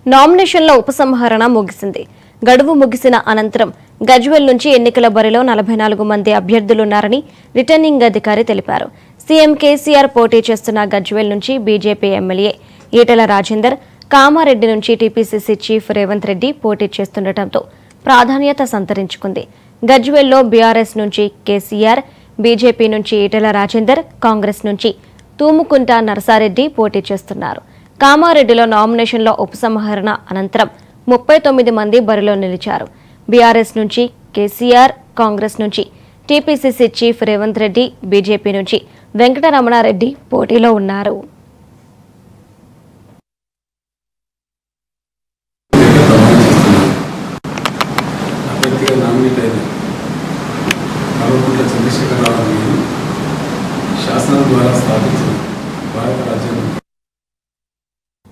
నామినేషన్ల ఉపసంహరణ ముగిసింది గడువు ముగిసిన అనంతరం గజ్వెల్ నుంచి ఎన్నికల బరిలో నలభై నాలుగు మంది అభ్యర్థులున్నారని రిటర్నింగ్ అధికారి తెలిపారు సీఎం కేసీఆర్ పోటీ చేస్తున్న గజ్వెల్ నుంచి బీజేపీ ఎమ్మెల్యే ఈటెల రాజేందర్ కామారెడ్డి నుంచి టీపీసీసీ చీఫ్ రేవంత్ రెడ్డి పోటీ చేస్తుండటంతో ప్రాధాన్యత సంతరించుకుంది గజ్వెల్లో బీఆర్ఎస్ నుంచి కేసీఆర్ బీజేపీ నుంచి ఈటెల రాజేందర్ కాంగ్రెస్ నుంచి తూముకుంట నరసారెడ్డి పోటీ చేస్తున్నారు కామారెడ్డిలో నామినేషన్ల ఉపసంహరణ అనంతరం ముప్పై తొమ్మిది మంది బరిలో నిలిచారు బీఆర్ఎస్ నుంచి కేసీఆర్ కాంగ్రెస్ నుంచి TPCC chief Revanth Reddy BJP నుంచి వెంకటరమణారెడ్డి పోటీలో ఉన్నారు